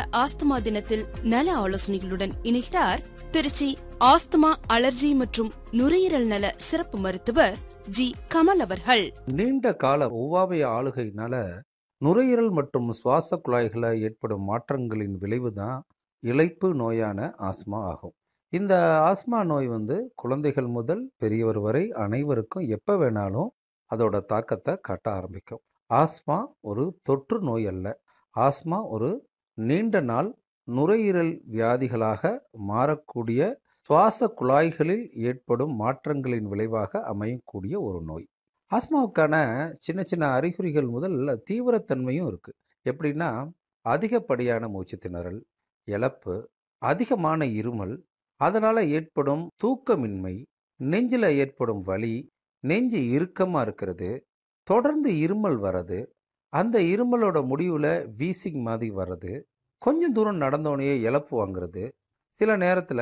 Asthma தினத்தில் நல ஆலோசனைகளுடன் இணைகிறார் திருச்சி ஆஸ்துமா அலர்ஜி மற்றும் நுரையீரல் நல சிறப்பு மருத்துவர் ஜி கமல் அவர்கள் நீண்ட கால ஒவ்வாமை ஆளுகையினால நுரையீரல் மற்றும் சுவாச குழாய்கள ஏற்படும் மாற்றங்களின் விளைவுதான் இளைப்பு நோயான ஆஸ்மா ஆகும். இந்த ஆஸ்மா நோய் வந்து குழந்தைகள் முதல் பெரியவர் வரை அனைவருக்கும் எப்ப வேணாலும் அதோட தாக்கத்த காட்ட ஆரம்பிக்கும். ஆஸ்மா ஒரு தொற்று நோய் அல்ல. ஆஸ்மா ஒரு நீண்ட நாள் நுரையீரல் வியாதிகளாக மாறக்கூடிய சுவாச குழாய்களில் ஏற்படும் மாற்றங்களின் விளைவாக அமையக்கூடிய ஒரு நோய். ஆஸ்மாவுக்கான சின்ன சின்ன அறிகுறிகள் முதல் தீவிரத்தன்மையும் இருக்கு. எப்படின்னா, அதிகப்படியான மூச்சுத் திணறல், இளப்பு, அதிகமான இருமல், அதனால ஏற்படும் தூக்கமின்மை, நெஞ்சில ஏற்படும் வலி, நெஞ்சு இறுக்கமா இருக்கிறது, தொடர்ந்து இருமல் வர்றது, அந்த இருமலோட முடிவுல வீசிங் மாதிரி வர்றது, கொஞ்சம் தூரம் நடந்தோனயே இளப்பு வாங்குறது, சில நேரத்துல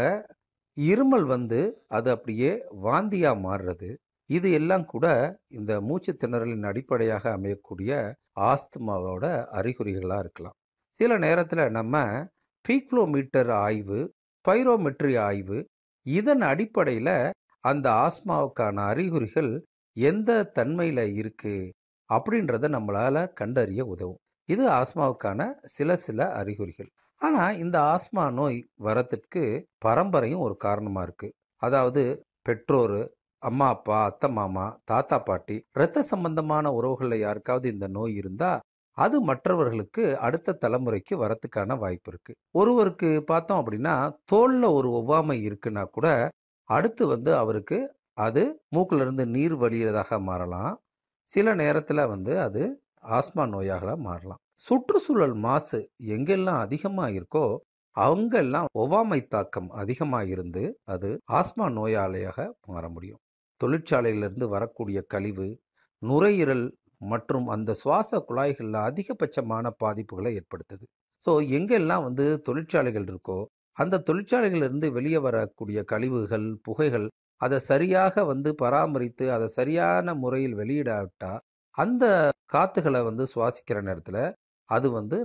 இருமல் வந்து அது அப்படியே வாந்தியா மாறுறது, இது எல்லாம் கூட இந்த மூச்சுத் திணறலின் அடிப்படையாக அமையக்கூடிய ஆஸ்துமாவோட அறிகுறிகளா இருக்கலாம். சில நேரத்துல நம்ம பீக்லோமீட்டர் ஆய்வு, ஸ்பைரோமெட்ரி ஆய்வு இதன் அடிப்படையில அந்த ஆஸ்மாவுக்கான அறிகுறிகள் எந்த தன்மையில இருக்கு அப்படின்றத நம்மளால கண்டறிய உதவும். இது ஆஸ்மாவுக்கான சில சில அறிகுறிகள். ஆனா இந்த ஆஸ்மா நோய் வரத்துக்கு பரம்பரையும் ஒரு காரணமா இருக்கு. அதாவது பெற்றோரு, அம்மா, அப்பா, அத்தை, மாமா, தாத்தா, பாட்டி, இரத்த சம்பந்தமான உறவுகள்ல யாருக்காவது இந்த நோய் இருந்தா அது மற்றவர்களுக்கு அடுத்த தலைமுறைக்கு வரத்துக்கான வாய்ப்பு இருக்கு. ஒருவருக்கு பார்த்தோம் அப்படின்னா தோல்ல ஒரு ஒவ்வாமை இருக்குன்னா கூட அடுத்து வந்து அவருக்கு அது மூக்குல இருந்து நீர் வழியிறதாக மாறலாம். சில நேரத்துல வந்து அது ஆஸ்மா நோயாக மாறலாம். சுற்றுச்சூழல் மாசு எங்கெல்லாம் அதிகமா இருக்கோ அங்கெல்லாம் ஒவ்வாமை தாக்கம் அதிகமா இருந்து அது ஆஸ்மா நோயாளியாக மாற முடியும். தொழிற்சாலையிலிருந்து வரக்கூடிய கழிவு, நுரையீரல் மற்றும் அந்த சுவாச குழாய்கள்ல அதிகபட்சமான பாதிப்புகளை ஏற்படுத்துது. ஸோ எங்கெல்லாம் வந்து தொழிற்சாலைகள் இருக்கோ அந்த தொழிற்சாலைகள்ல இருந்து வெளியே வரக்கூடிய கழிவுகள், புகைகள் அத சரியாக வந்து பராமரித்து அத சரியான முறையில் வெளியிடாவிட்டா அந்த காத்துகள வந்து சுவாசிக்கிற நேரத்துல அது வந்து